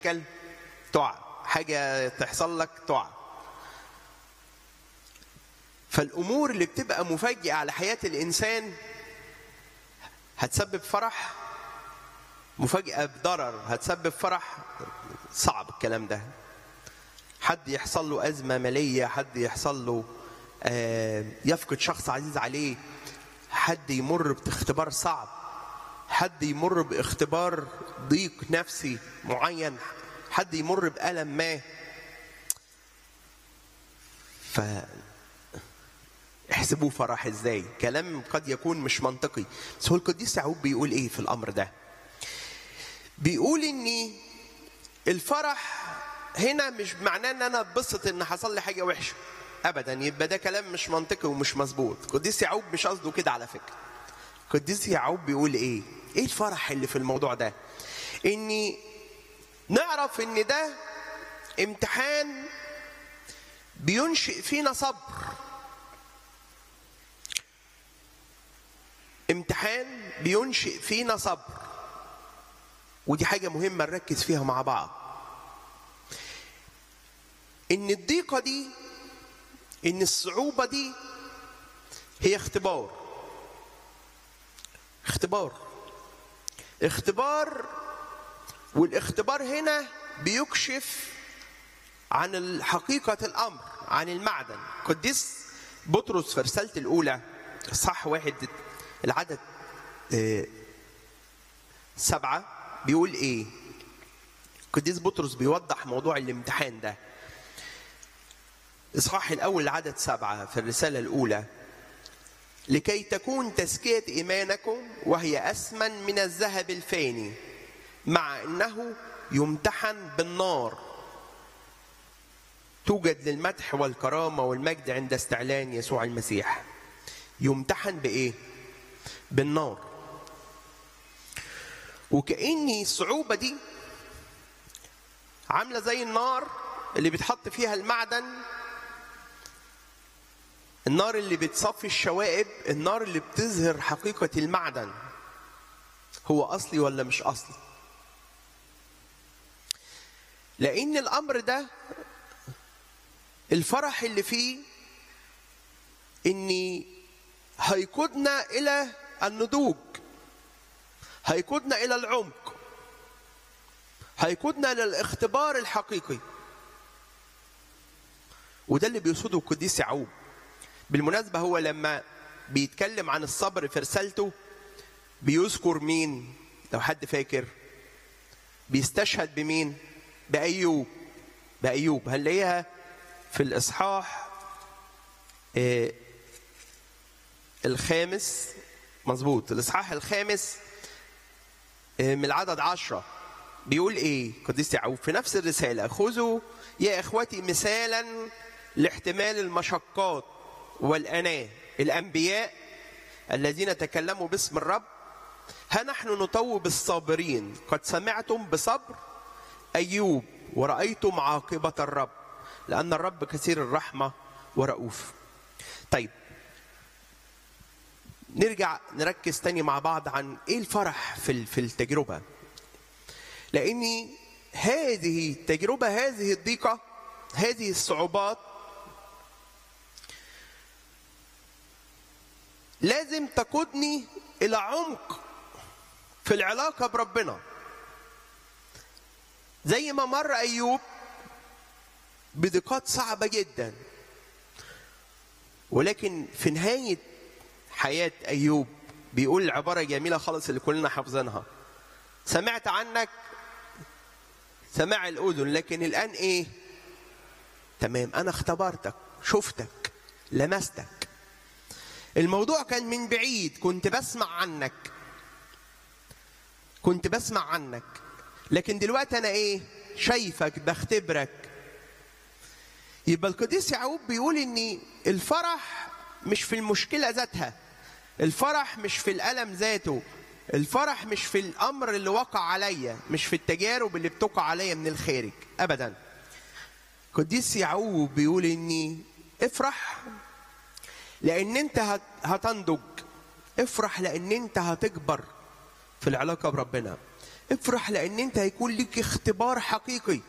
كلب تقع حاجة تحصل لك تقع فالأمور اللي بتبقى مفاجئة على حياة الإنسان هتسبب فرح مفاجأة بضرر هتسبب فرح صعب الكلام ده حد يحصل له أزمة مالية حد يحصل له آه، يفقد شخص عزيز عليه حد يمر باختبار صعب حد يمر باختبار ضيق نفسي معين حد يمر بألم ما ف احسبوه فرح ازاي كلام قد يكون مش منطقي بس هو القديس يعقوب بيقول ايه في الامر ده بيقول اني الفرح هنا مش معناه ان انا اتبسط ان حصل لي حاجه وحشه ابدا يبقى ده كلام مش منطقي ومش مظبوط القديس يعقوب مش قصده كده على فكره القديس يعقوب بيقول ايه ايه الفرح اللي في الموضوع ده اني نعرف ان ده امتحان بينشئ فينا صبر امتحان بينشئ فينا صبر ودي حاجة مهمة نركز فيها مع بعض إن الضيقة دي إن الصعوبة دي هي اختبار اختبار اختبار والاختبار هنا بيكشف عن حقيقة الأمر عن المعدن قديس بطرس في رسالة الأولى صح واحد العدد آه، سبعة بيقول إيه قديس بطرس بيوضح موضوع الامتحان ده إصحاح الأول العدد سبعة في الرسالة الأولى لكي تكون تزكية إيمانكم وهي أثمن من الذهب الفاني مع أنه يمتحن بالنار توجد للمدح والكرامة والمجد عند استعلان يسوع المسيح يمتحن بإيه؟ بالنار وكأني الصعوبة دي عاملة زي النار اللي بيتحط فيها المعدن النار اللي بتصفي الشوائب النار اللي بتظهر حقيقة المعدن هو أصلي ولا مش أصلي لأن الأمر ده الفرح اللي فيه إني هيقودنا إلى النضوج هيقودنا إلى العمق هيقودنا إلى الاختبار الحقيقي وده اللي بيقصده القديس يعقوب بالمناسبة هو لما بيتكلم عن الصبر في رسالته بيذكر مين لو حد فاكر بيستشهد بمين بأيوب بأيوب هنلاقيها في الإصحاح آه، الخامس مظبوط الإصحاح الخامس آه، من العدد عشرة بيقول إيه قديس يعقوب في نفس الرسالة خذوا يا إخوتي مثالا لاحتمال المشقات والأناة الأنبياء الذين تكلموا باسم الرب ها نحن نطوب الصابرين قد سمعتم بصبر أيوب ورأيتم عاقبة الرب لأن الرب كثير الرحمة ورؤوف طيب نرجع نركز تاني مع بعض عن ايه الفرح في ال- في التجربه لاني هذه التجربه هذه الضيقه هذه الصعوبات لازم تقودني الى عمق في العلاقه بربنا زي ما مر ايوب بضيقات صعبه جدا ولكن في نهايه حياه ايوب بيقول عباره جميله خالص اللي كلنا حافظينها سمعت عنك سماع الاذن لكن الان ايه تمام انا اختبرتك شفتك لمستك الموضوع كان من بعيد كنت بسمع عنك كنت بسمع عنك لكن دلوقتي انا ايه شايفك بختبرك يبقى القديس يعقوب بيقول ان الفرح مش في المشكله ذاتها الفرح مش في الالم ذاته الفرح مش في الامر اللي وقع عليا مش في التجارب اللي بتقع عليا من الخارج ابدا قديس يعقوب بيقول اني افرح لان انت هت- هتنضج افرح لان انت هتكبر في العلاقه بربنا افرح لان انت هيكون ليك اختبار حقيقي